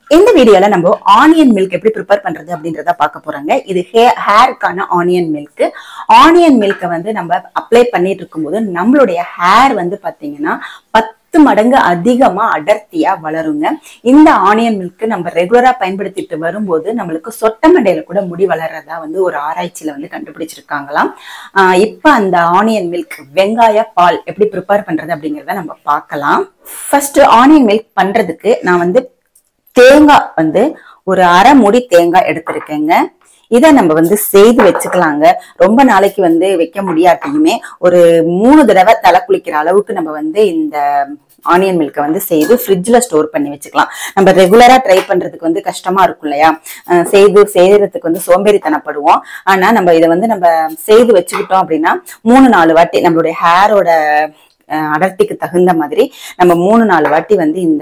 இந்த வீடியோல நம்ம ஆனியன் மில்க் எப்படி ப்ரிப்பேர் பண்றது அப்படின்றத பார்க்க போறாங்க இது ஹேருக்கான ஆனியன் மில்க் ஆனியன் மில்கை வந்து நம்ம அப்ளை பண்ணிட்டு இருக்கும்போது நம்மளுடைய ஹேர் வந்து பாத்தீங்கன்னா பத்து மடங்கு அதிகமா அடர்த்தியா வளருங்க இந்த ஆனியன் மில்க் நம்ம ரெகுலரா பயன்படுத்திட்டு வரும்போது நம்மளுக்கு சொட்ட மண்டையில கூட முடி வளர்றதா வந்து ஒரு ஆராய்ச்சியில வந்து கண்டுபிடிச்சிருக்காங்களாம் ஆஹ் இப்ப அந்த ஆனியன் மில்க் வெங்காய பால் எப்படி ப்ரிப்பேர் பண்றது அப்படிங்கறத நம்ம பார்க்கலாம் ஃபர்ஸ்ட் ஆனியன் மில்க் பண்றதுக்கு நான் வந்து தேங்காய் வந்து ஒரு அரை மூடி தேங்காய் எடுத்திருக்கேங்க இதை நம்ம வந்து செய்து வச்சுக்கலாங்க ரொம்ப நாளைக்கு வந்து வைக்க முடியாட்டியுமே ஒரு மூணு தடவை தலை குளிக்கிற அளவுக்கு நம்ம வந்து இந்த ஆனியன் மில்கை வந்து செய்து ஃப்ரிட்ஜில் ஸ்டோர் பண்ணி வச்சுக்கலாம் நம்ம ரெகுலரா ட்ரை பண்றதுக்கு வந்து கஷ்டமா இருக்கும் இல்லையா அஹ் செய்து செய்யறதுக்கு வந்து சோம்பேறித்தனப்படுவோம் ஆனா நம்ம இதை வந்து நம்ம செய்து வச்சுக்கிட்டோம் அப்படின்னா மூணு நாலு வாட்டி நம்மளுடைய ஹேரோட அடர்த்திக்கு தகுந்த மாதிரி நம்ம மூணு நாலு வாட்டி வந்து இந்த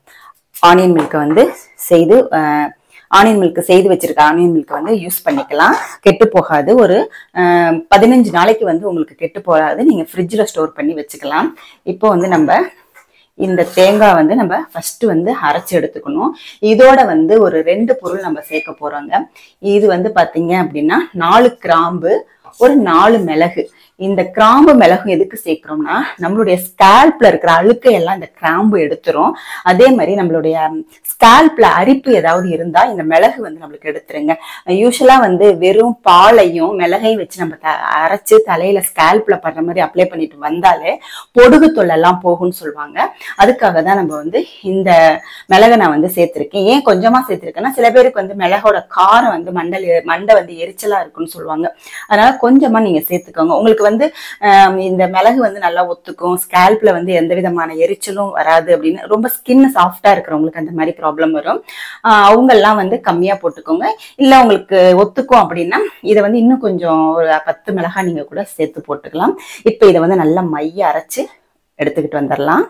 ஆனியன் மில்கை வந்து செய்து அஹ், ஆனியன் மில்க் செய்து வச்சிருக்க ஆனியன் மில்க் வந்து யூஸ் பண்ணிக்கலாம் கெட்டு போகாது ஒரு அஹ், பதினஞ்சு நாளைக்கு வந்து உங்களுக்கு கெட்டு போகாது நீங்க ஃப்ரிட்ஜில் ஸ்டோர் பண்ணி வச்சுக்கலாம் இப்போ வந்து நம்ம இந்த தேங்காய் வந்து நம்ம ஃபர்ஸ்ட் வந்து அரைச்சு எடுத்துக்கணும் இதோட வந்து ஒரு ரெண்டு பொருள் நம்ம சேர்க்க போறோங்க இது வந்து பாத்தீங்க அப்படின்னா நாலு கிராம்பு ஒரு நாலு மிளகு இந்த கிராம்பு மிளகு எதுக்கு சேர்க்கிறோம்னா நம்மளுடைய ஸ்கேல்ப்ல இருக்கிற அழுக்கை எல்லாம் இந்த கிராம்பு எடுத்துரும் அதே மாதிரி நம்மளுடைய ஸ்கேல்ப்ல அரிப்பு ஏதாவது இருந்தா இந்த மிளகு வந்து நம்மளுக்கு எடுத்துருங்க யூஸ்வலா வந்து வெறும் பாலையும் மிளகையும் வச்சு நம்ம த- அரைச்சு தலையில ஸ்கேல்ப்ல படுற மாதிரி அப்ளை பண்ணிட்டு வந்தாலே பொடுகு தொல்லெல்லாம் போகும்னு சொல்லுவாங்க அதுக்காக தான் நம்ம வந்து இந்த மிளகை நான் வந்து சேர்த்திருக்கேன் ஏன் கொஞ்சமா சேர்த்திருக்கேன்னா சில பேருக்கு வந்து மிளகோட காரம் வந்து மண்டல் எ- மண்டை வந்து எரிச்சலா இருக்குன்னு சொல்லுவாங்க அதனால கொஞ்சமா நீங்க சேர்த்துக்கோங்க உங்களுக்கு வந்து ஆம், இந்த மிளகு வந்து நல்லா ஒத்துக்கும் ஸ்கேல்ப்ல வந்து எந்த விதமான எரிச்சலும் வராது அப்படின்னு ரொம்ப ஸ்கின் சாஃப்டா இருக்கிறவங்களுக்கு அந்த மாதிரி ப்ராப்ளம் வரும் ஆஹ் அவங்க எல்லாம் வந்து கம்மியா போட்டுக்கோங்க இல்ல உங்களுக்கு ஒத்துக்கும் அப்படின்னா இதை வந்து இன்னும் கொஞ்சம் ஒரு பத்து மிளகாய் நீங்க கூட சேர்த்து போட்டுக்கலாம் இப்போ இதை வந்து நல்லா மைய அரைச்சு எடுத்துக்கிட்டு வந்துடலாம்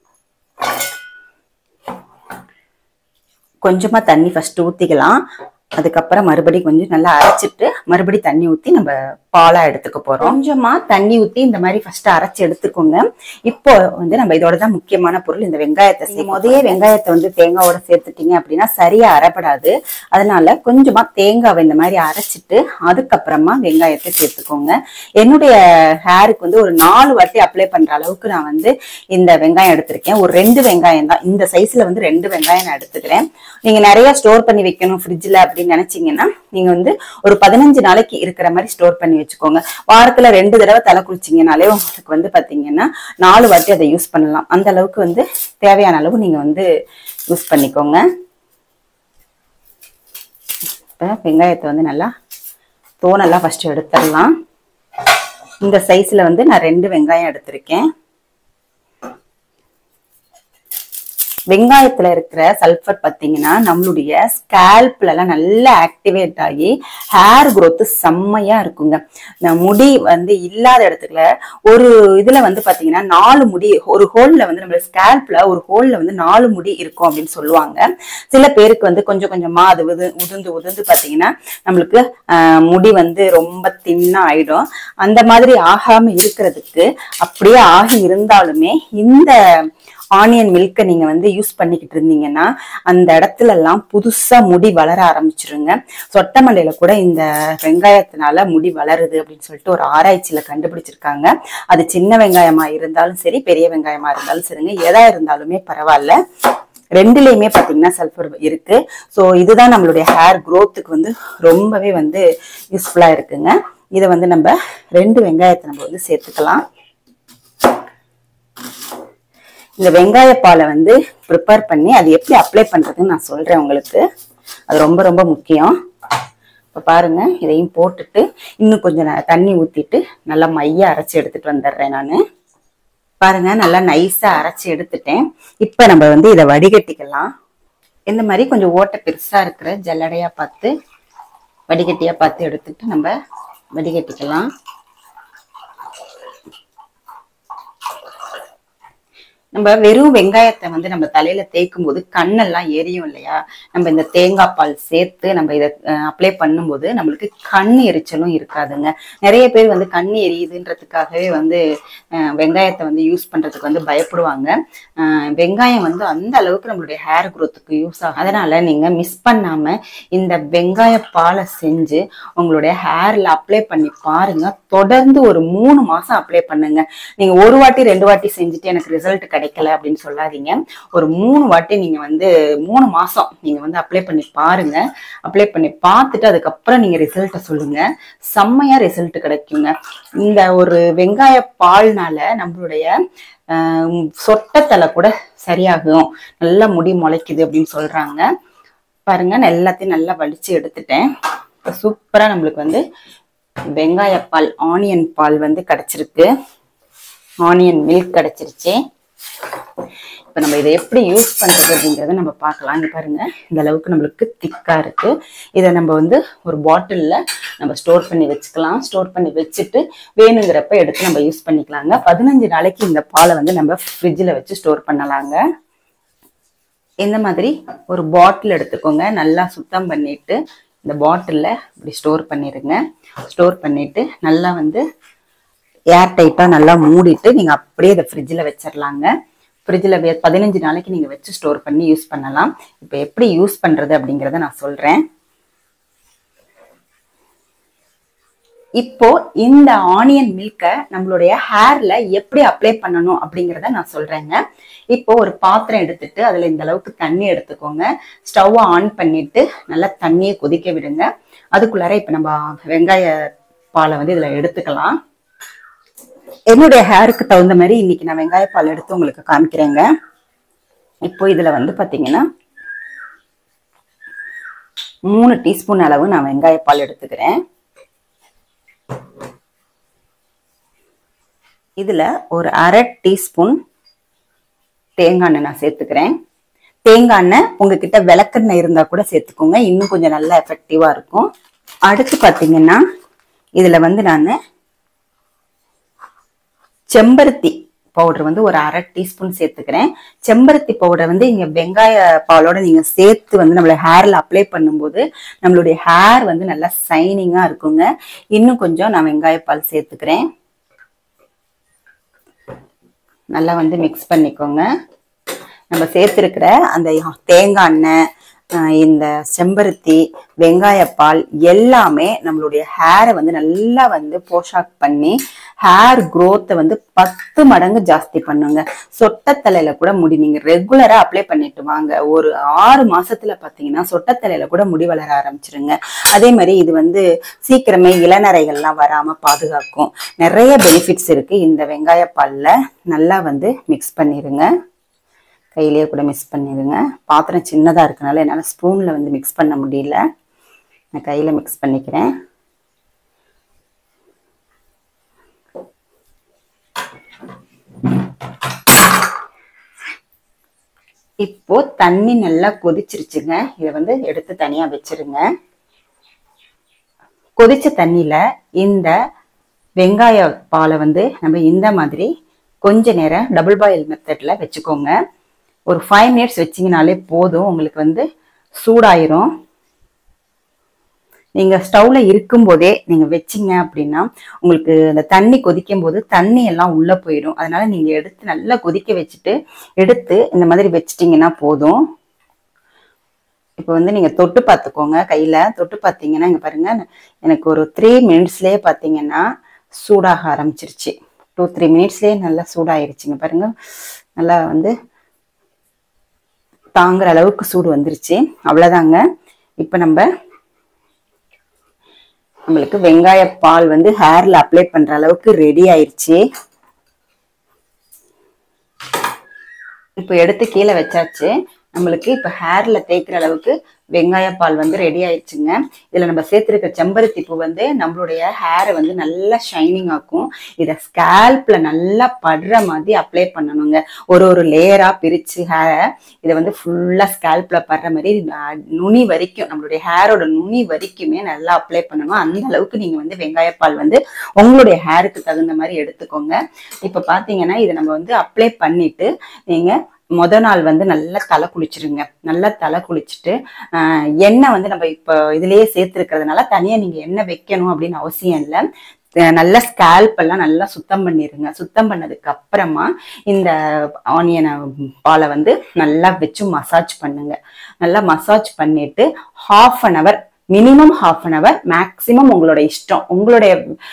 கொஞ்சமா தண்ணி ஃபர்ஸ்ட் ஊத்திக்கலாம் அதுக்கப்புறம் மறுபடி கொஞ்சம் நல்லா அரைச்சிட்டு மறுபடி தண்ணி ஊத்தி நம்ம பாலா எடுத்துக்க போறோம் கொஞ்சமா தண்ணி ஊத்தி இந்த மாதிரி ஃபர்ஸ்ட் அரைச்சு எடுத்துக்கோங்க இப்போ வந்து நம்ம இதோட தான் முக்கியமான பொருள் இந்த வெங்காயத்தை சேர்க்க முதலே வெங்காயத்தை வந்து தேங்காவோட சேர்த்துட்டீங்க அப்படின்னா சரியா அரைப்படாது அதனால கொஞ்சமா தேங்காவை இந்த மாதிரி அரைச்சிட்டு அதுக்கப்புறமா வெங்காயத்தை சேர்த்துக்கோங்க என்னுடைய ஹேருக்கு வந்து ஒரு நாலு வாட்டி அப்ளை பண்ற அளவுக்கு நான் வந்து இந்த வெங்காயம் எடுத்திருக்கேன் ஒரு ரெண்டு வெங்காயம் தான் இந்த சைஸ்ல வந்து ரெண்டு வெங்காயம் நான் எடுத்துக்கிறேன் நீங்க நிறைய ஸ்டோர் பண்ணி வைக்கணும் ஃப்ரிட்ஜ்ல அப்படின்னு நினைச்சீங்கன்னா நீங்க வந்து ஒரு பதினஞ்சு நாளைக்கு இருக்கிற மாதிரி ஸ்டோர் பண்ணி வச்சுக்கோங்க வாரத்துல ரெண்டு தடவை தலை குளிச்சிங்கனாலே உங்களுக்கு வந்து பாத்தீங்கன்னா நாலு வாட்டி அதை யூஸ் பண்ணலாம் அந்த அளவுக்கு வந்து தேவையான அளவு நீங்க வந்து யூஸ் பண்ணிக்கோங்க இப்போ வெங்காயத்தை வந்து நல்லா தோனெல்லாம் ஃபர்ஸ்ட் எடுத்துடலாம் இந்த சைஸ்ல வந்து நான் ரெண்டு வெங்காயம் எடுத்திருக்கேன் வெங்காயத்துல இருக்கிற சல்ஃபர் பாத்தீங்கன்னா நம்மளுடைய ஸ்கேல்ப்ல எல்லாம் நல்லா ஆக்டிவேட் ஆகி ஹேர் growth செம்மையா இருக்குங்க இந்த முடி வந்து இல்லாத இடத்துல ஒரு இதுல வந்து பாத்தீங்கன்னா நாலு முடி ஒரு ஹோல்ல வந்து நம்ம ஸ்கேல்ப்ல ஒரு ஹோல்ல வந்து நாலு முடி இருக்கும் அப்படின்னு சொல்லுவாங்க சில பேருக்கு வந்து கொஞ்சம் கொஞ்சமா அது உது உதிர்ந்து உதிர்ந்து பாத்தீங்கன்னா நம்மளுக்கு ஆஹ், முடி வந்து ரொம்ப தின்னா ஆயிடும் அந்த மாதிரி ஆகாம இருக்கிறதுக்கு அப்படியே ஆகி இருந்தாலுமே இந்த ஆனியன் மில்கை நீங்க வந்து யூஸ் பண்ணிக்கிட்டு இருந்தீங்கன்னா அந்த இடத்துல எல்லாம் புதுசா முடி வளர ஆரம்பிச்சிருங்க சொட்ட மண்டையில கூட இந்த வெங்காயத்தினால முடி வளருது அப்படின்னு சொல்லிட்டு ஒரு ஆராய்ச்சியில கண்டுபிடிச்சிருக்காங்க அது சின்ன வெங்காயமா இருந்தாலும் சரி பெரிய வெங்காயமா இருந்தாலும் சரிங்க எதா இருந்தாலுமே பரவாயில்ல ரெண்டுலயுமே பாத்தீங்கன்னா சல்ஃபர் இருக்கு ஸோ இதுதான் நம்மளுடைய ஹேர் growthக்கு வந்து ரொம்பவே வந்து யூஸ்ஃபுல்லா இருக்குங்க இதை வந்து நம்ம ரெண்டு வெங்காயத்தை நம்ம வந்து சேர்த்துக்கலாம் இந்த வெங்காய பாலை வந்து ப்ரிப்பேர் பண்ணி அது எப்படி அப்ளை பண்றதுன்னு நான் சொல்றேன் உங்களுக்கு அது ரொம்ப ரொம்ப முக்கியம் இப்போ பாருங்க இதையும் போட்டுட்டு இன்னும் கொஞ்சம் ந- தண்ணி ஊத்திட்டு நல்லா மைய அரைச்சி எடுத்துட்டு வந்துடுறேன் நான் பாருங்க நல்லா நைஸா அரைச்சி எடுத்துட்டேன் இப்போ நம்ம வந்து இதை வடிகட்டிக்கலாம் இந்த மாதிரி கொஞ்சம் ஓட்டை பெருசா இருக்கிற ஜல்லடையா பார்த்து வடிகட்டியா பார்த்து எடுத்துட்டு நம்ம வடிகட்டிக்கலாம் நம்ம வெறும் வெங்காயத்தை வந்து நம்ம தலையில தேய்க்கும் போது கண்ணெல்லாம் எரியும் இல்லையா நம்ம இந்த தேங்காய் பால் சேர்த்து நம்ம இதை அப்ளை பண்ணும்போது நம்மளுக்கு கண் எரிச்சலும் இருக்காதுங்க நிறைய பேர் வந்து கண் எரியுதுன்றதுக்காகவே வந்து அஹ், வெங்காயத்தை வந்து யூஸ் பண்றதுக்கு வந்து பயப்படுவாங்க அஹ், வெங்காயம் வந்து அந்த அளவுக்கு நம்மளுடைய ஹேர் growthக்கு யூஸ் ஆகும் அதனால நீங்க மிஸ் பண்ணாம இந்த வெங்காய பாலை செஞ்சு உங்களுடைய ஹேர்ல அப்ளை பண்ணி பாருங்க தொடர்ந்து ஒரு மூணு மாசம் அப்ளை பண்ணுங்க நீங்க ஒரு வாட்டி ரெண்டு வாட்டி செஞ்சுட்டு எனக்கு ரிசல்ட் கிடைக்கல அப்படின்னு சொல்லாதீங்க ஒரு மூணு வாட்டி நீங்க வந்து மூணு மாசம் நீங்க வந்து அப்ளை பண்ணி பாருங்க அப்ளை பண்ணி பார்த்துட்டு அதுக்கப்புறம் நீங்க ரிசல்ட்டை சொல்லுங்க செம்மையா ரிசல்ட் கிடைக்குங்க இந்த ஒரு வெங்காய பால்னால நம்மளுடைய ஆஹ், சொட்டத்தலை கூட சரியாகும் நல்லா முடி முளைக்குது அப்படின்னு சொல்றாங்க பாருங்க நான் எல்லாத்தையும் நல்லா வலிச்சு எடுத்துட்டேன் இப்போ சூப்பரா நம்மளுக்கு வந்து வெங்காய பால் ஆனியன் பால் வந்து கிடைச்சிருக்கு ஆனியன் மில்க் கிடைச்சிருச்சு இப்போ நம்ம இதை எப்படி யூஸ் பண்றது அப்படிங்கறத நம்ம பார்க்கலாம் இங்க பாருங்க இந்த அளவுக்கு நம்மளுக்கு திக்கா இருக்கு இதை நம்ம வந்து ஒரு பாட்டில்ல நம்ம ஸ்டோர் பண்ணி வச்சுக்கலாம் ஸ்டோர் பண்ணி வச்சுட்டு வேணுங்கிறப்ப எடுத்து நம்ம யூஸ் பண்ணிக்கலாங்க பதினஞ்சு நாளைக்கு இந்த பாலை வந்து நம்ம ஃப்ரிட்ஜில் வச்சு ஸ்டோர் பண்ணலாங்க இந்த மாதிரி ஒரு பாட்டில் எடுத்துக்கோங்க நல்லா சுத்தம் பண்ணிட்டு இந்த பாட்டிலில் இப்படி ஸ்டோர் பண்ணிடுங்க ஸ்டோர் பண்ணிட்டு நல்லா வந்து ஏர் டைட்டாக நல்லா மூடிட்டு நீங்கள் அப்படியே இதை ஃப்ரிட்ஜில் வச்சிடலாங்க ஃப்ரிட்ஜில் வே பதினஞ்சு நாளைக்கு நீங்கள் வச்சு ஸ்டோர் பண்ணி யூஸ் பண்ணலாம் இப்போ எப்படி யூஸ் பண்ணுறது அப்படிங்கிறத நான் சொல்கிறேன் இப்போ இந்த ஆனியன் மில்கை நம்மளுடைய ஹேர்ல எப்படி அப்ளை பண்ணணும் அப்படிங்கிறத நான் சொல்றேங்க இப்போ ஒரு பாத்திரம் எடுத்துட்டு அதுல இந்த அளவுக்கு தண்ணி எடுத்துக்கோங்க ஸ்டவ் ஆன் பண்ணிட்டு நல்லா தண்ணியை கொதிக்க விடுங்க அதுக்குள்ளார இப்ப நம்ம வெங்காய பாலை வந்து இதுல எடுத்துக்கலாம் என்னுடைய ஹேருக்கு தகுந்த மாதிரி இன்னைக்கு நான் வெங்காய பால் எடுத்து உங்களுக்கு காமிக்கிறேங்க இப்போ இதுல வந்து பாத்தீங்கன்னா மூணு டீஸ்பூன் அளவு நான் வெங்காய பால் எடுத்துக்கிறேன் இதுல ஒரு அரை டீஸ்பூன் தேங்காய் எண்ணெய் நான் சேர்த்துக்கிறேன் தேங்காய் எண்ணெய் உங்ககிட்ட விளக்கெண்ணெய் இருந்தா கூட சேர்த்துக்கோங்க இன்னும் கொஞ்சம் நல்லா எஃபெக்டிவா இருக்கும் அடுத்து பாத்தீங்கன்னா இதுல வந்து நான் செம்பருத்தி பவுடர் வந்து ஒரு அரை டீஸ்பூன் சேர்த்துக்கிறேன் செம்பருத்தி பவுடர் வந்து இங்க வெங்காய பாலோட நீங்க சேர்த்து வந்து நம்மள ஹேர்ல அப்ளை பண்ணும்போது நம்மளுடைய ஹேர் வந்து நல்லா சைனிங்கா இருக்குங்க இன்னும் கொஞ்சம் நான் வெங்காய பால் சேர்த்துக்கிறேன் நல்லா வந்து மிக்ஸ் பண்ணிக்கோங்க நம்ம சேர்த்துருக்கிற அந்த தேங்காய் எண்ணெய் ஆஹ் இந்த செம்பருத்தி வெங்காயப்பால் எல்லாமே நம்மளுடைய ஹேரை வந்து நல்லா வந்து போஷாக் பண்ணி ஹேர் growth-அ வந்து பத்து மடங்கு ஜாஸ்தி பண்ணுங்க சொட்டத்தலையில கூட முடி நீங்க ரெகுலரா அப்ளை பண்ணிட்டு வாங்க ஒரு ஆறு மாசத்துல பாத்தீங்கன்னா சொட்டத்தலையில கூட முடி வளர ஆரம்பிச்சிருங்க அதே மாதிரி இது வந்து சீக்கிரமே இளநரைகள்லாம் வராம பாதுகாக்கும் நிறைய பெனிஃபிட்ஸ் இருக்கு இந்த வெங்காயப்பால்ல நல்லா வந்து மிக்ஸ் பண்ணிருங்க கையிலேயே கூட மிக்ஸ் பண்ணிடுங்க பாத்திரம் சின்னதாக இருக்கனால என்னால் ஸ்பூனில் வந்து மிக்ஸ் பண்ண முடியல நான் கையில் மிக்ஸ் பண்ணிக்கிறேன் இப்போ தண்ணி நல்லா கொதிச்சிருச்சுங்க இதை வந்து எடுத்து தனியாக வச்சிருங்க கொதிச்ச தண்ணியில இந்த வெங்காய பாலை வந்து நம்ம இந்த மாதிரி கொஞ்ச நேரம் டபுள் பாயில் மெத்தட்ல வச்சுக்கோங்க ஒரு ஃபைவ் மினிட்ஸ் வச்சிங்கனாலே போதும் உங்களுக்கு வந்து சூடாயிரும் நீங்க ஸ்டவ்ல இருக்கும்போதே நீங்க வச்சீங்க அப்படின்னா உங்களுக்கு அந்த தண்ணி கொதிக்கும் போது தண்ணி எல்லாம் உள்ள போயிடும் அதனால நீங்க எடுத்து நல்லா கொதிக்க வச்சுட்டு எடுத்து இந்த மாதிரி வச்சிட்டீங்கன்னா போதும் இப்போ வந்து நீங்க தொட்டு பார்த்துக்கோங்க கையில தொட்டு பார்த்தீங்கன்னா இங்க பாருங்க எனக்கு ஒரு த்ரீ மினிட்ஸ்லயே பார்த்தீங்கன்னா சூடாக ஆரம்பிச்சிருச்சு டூ த்ரீ மினிட்ஸ்லயே நல்லா சூடாயிருச்சுங்க பாருங்க நல்லா வந்து தாங்குற அளவுக்கு சூடு வந்துருச்சு அவ்வளவுதாங்க இப்போ நம்ம நம்மளுக்கு வெங்காய பால் வந்து ஹேர்ல அப்ளை பண்ற அளவுக்கு ரெடி ஆயிருச்சு இப்போ எடுத்து கீழே வச்சாச்சு நம்மளுக்கு இப்போ ஹேர்ல தேய்க்கிற அளவுக்கு வெங்காய பால் வந்து ரெடி ஆயிடுச்சுங்க இதுல நம்ம சேர்த்திருக்க செம்பருத்தி பூ வந்து நம்மளுடைய ஹேரை வந்து நல்லா ஷைனிங் ஆக்கும் இதை ஸ்கேல்ப்ல நல்லா படுற மாதிரி அப்ளை பண்ணணுங்க ஒரு ஒரு லேயரா பிரிச்சு ஹேரை இதை வந்து ஃபுல்லா ஸ்கேல்ப்ல படுற மாதிரி அஹ், நுனி வரைக்கும் நம்மளுடைய ஹேரோட நுனி வரைக்குமே நல்லா அப்ளை பண்ணணும் அந்த அளவுக்கு நீங்க வந்து வெங்காயப்பால் வந்து உங்களுடைய ஹேருக்கு தகுந்த மாதிரி எடுத்துக்கோங்க இப்ப பாத்தீங்கன்னா இதை நம்ம வந்து அப்ளை பண்ணிட்டு நீங்க முத நாள் வந்து நல்லா தலை குளிச்சிருங்க நல்லா தலை குளிச்சுட்டு ஆஹ், எண்ணெய் வந்து நம்ம இப்போ இதுலயே சேர்த்துருக்கிறதுனால தனியா நீங்க எண்ணெய் வைக்கணும் அப்படின்னு அவசியம் இல்லை அஹ் நல்லா ஸ்கேல்ப் எல்லாம் நல்லா சுத்தம் பண்ணிருங்க சுத்தம் பண்ணதுக்கு அப்புறமா இந்த ஆனியனை பாலை வந்து நல்லா வச்சு மசாஜ் பண்ணுங்க நல்லா மசாஜ் பண்ணிட்டு half an hour minimum half an hour maximum உங்களோட இஷ்டம் உங்களுடைய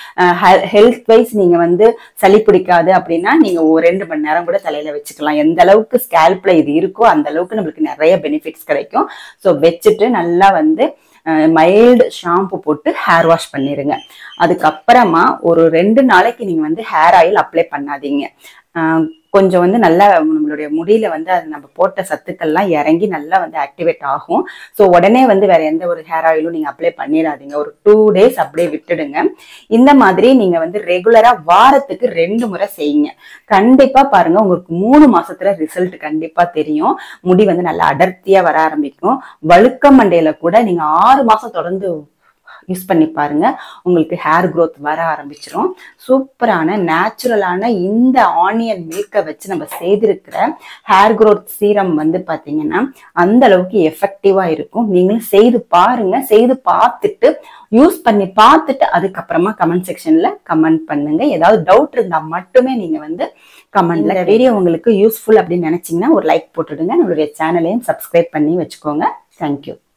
ஹெல்த் வைஸ் நீங்க வந்து சளி பிடிக்காது அப்படின்னா நீங்க ஒரு ரெண்டு மணி நேரம் கூட தலையில வச்சுக்கலாம் எந்த அளவுக்கு ஸ்கேல்ப்ல இது இருக்கோ அந்த அளவுக்கு நம்மளுக்கு நிறைய பெனிஃபிட்ஸ் கிடைக்கும் ஸோ வச்சுட்டு நல்லா வந்து மைல்டு ஷாம்பு போட்டு ஹேர் வாஷ் பண்ணிருங்க அதுக்கப்புறமா ஒரு ரெண்டு நாளைக்கு நீங்க வந்து ஹேர் ஆயில் அப்ளை பண்ணாதீங்க அஹ் கொஞ்சம் வந்து நல்லா நம்மளுடைய முடியில வந்து அது நம்ம போட்ட சத்துக்கள்லாம் இறங்கி நல்லா வந்து ஆக்டிவேட் ஆகும் ஸோ உடனே வந்து வேற எந்த ஒரு ஹேர் ஆயிலும் நீங்க அப்ளை பண்ணிடாதீங்க ஒரு டூ டேஸ் அப்படியே விட்டுடுங்க இந்த மாதிரி நீங்க வந்து ரெகுலரா வாரத்துக்கு ரெண்டு முறை செய்யுங்க கண்டிப்பா பாருங்க உங்களுக்கு மூணு மாசத்துல ரிசல்ட் கண்டிப்பா தெரியும் முடி வந்து நல்லா அடர்த்தியா வர ஆரம்பிக்கும் வழுக்க மண்டையில கூட நீங்க ஆறு மாசம் தொடர்ந்து யூஸ் பண்ணி பாருங்க உங்களுக்கு ஹேர் growth வர ஆரம்பிச்சிரும் சூப்பரான நேச்சுரலான இந்த ஆனியன் மில்கை வச்சு நம்ம செய்திருக்கிற ஹேர் growth சீரம் வந்து பாத்தீங்கன்னா அந்த அளவுக்கு எஃபெக்டிவா இருக்கும் நீங்களும் செய்து பாருங்க செய்து பார்த்துட்டு யூஸ் பண்ணி பார்த்துட்டு அதுக்கப்புறமா கமெண்ட் செக்ஷன்ல கமெண்ட் பண்ணுங்க ஏதாவது டவுட் இருந்தா மட்டுமே நீங்க வந்து கமெண்ட்ல வீடியோ உங்களுக்கு யூஸ்ஃபுல் அப்படின்னு நினைச்சீங்கன்னா ஒரு லைக் போட்டுடுங்க நம்மளுடைய சேனலையும் சப்ஸ்கிரைப் பண்ணி வச்சுக்கோங்க தேங்க்யூ